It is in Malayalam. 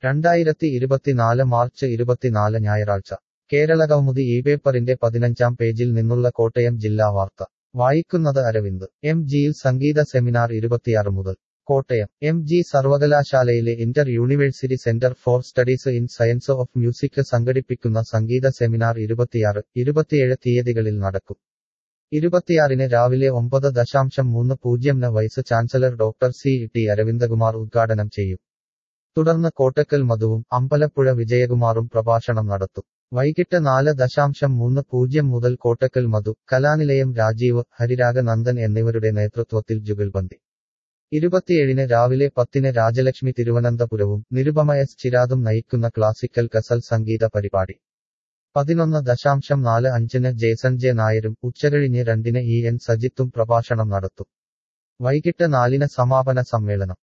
രണ്ടായിരത്തി ഇരുപത്തിനാല് മാർച്ച് ഇരുപത്തിനാല് ഞായറാഴ്ച കേരളകൗമുദി ഈ പേപ്പറിന്റെ പതിനഞ്ചാം പേജിൽ നിന്നുള്ള കോട്ടയം ജില്ലാ വാർത്ത വായിക്കുന്നത് അരവിന്ദ് എം ജിയിൽ സംഗീത സെമിനാർ ഇരുപത്തിയാറ് മുതൽ കോട്ടയം എം ജി സർവകലാശാലയിലെ Inter University Centre for Studies in Science of Music സംഘടിപ്പിക്കുന്ന സംഗീത സെമിനാർ ഇരുപത്തിയാറ് ഇരുപത്തിയേഴ് തീയതികളിൽ നടക്കും ഇരുപത്തിയാറിന് രാവിലെ ഒമ്പത് ദശാംശം മൂന്ന് പൂജ്യംന് vice chancellor doctor C T Aravindakumar ഉദ്ഘാടനം ചെയ്യും തുടർന്ന് കോട്ടക്കൽ മധുവും അമ്പലപ്പുഴ വിജയകുമാറും പ്രഭാഷണം നടത്തും വൈകിട്ട് നാല് ദശാംശം മൂന്ന് പൂജ്യം മുതൽ കോട്ടക്കൽ മധു കലാനിലയം രാജീവ് ഹരിരാഗനന്ദൻ എന്നിവരുടെ നേതൃത്വത്തിൽ ജുഗൽബന്ദി ഇരുപത്തിയേഴിന് രാവിലെ പത്തിന് രാജലക്ഷ്മി തിരുവനന്തപുരവും നിരുപമ എസ് ചിരാതും നയിക്കുന്ന ക്ലാസിക്കൽ ഗസൽ സംഗീത പരിപാടി പതിനൊന്ന് ദശാംശം നാല് അഞ്ചിന് ജേസൺ ജെ നായരും ഉച്ചകഴിഞ്ഞ് രണ്ടിന് ഇ എൻ സജിത്തും പ്രഭാഷണം നടത്തും വൈകിട്ട് നാലിന് സമാപന സമ്മേളനം